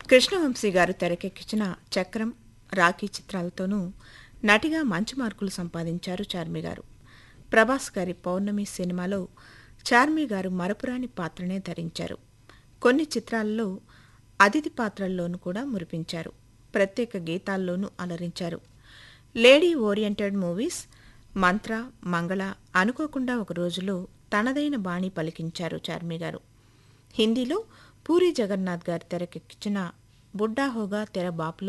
కృష్ణవంశీ గారు తెరకెక్కించిన చక్రం రాఖీ చిత్రాలతోనూ నటిగా మంచి మార్కులు సంపాదించారు చార్మి గారు ప్రభాస్ గారి పౌర్ణమి సినిమాలో చార్మి గారు మరపురాని పాత్రనే ధరించారు కొన్ని చిత్రాల్లో అతిథి పాత్రల్లోనూ కూడా మురిపించారు ప్రత్యేక గీతాల్లోనూ అలరించారు లేడీ ఓరియంటెడ్ మూవీస్ మంత్ర మంగళ అనుకోకుండా ఒక రోజులో తనదైన బాణి పలికించారు చార్మి గారు హిందీలో పూరి జగన్నాథ్ గారు తెరకెక్కించిన బుడ్డా హోగా తెర బాపులో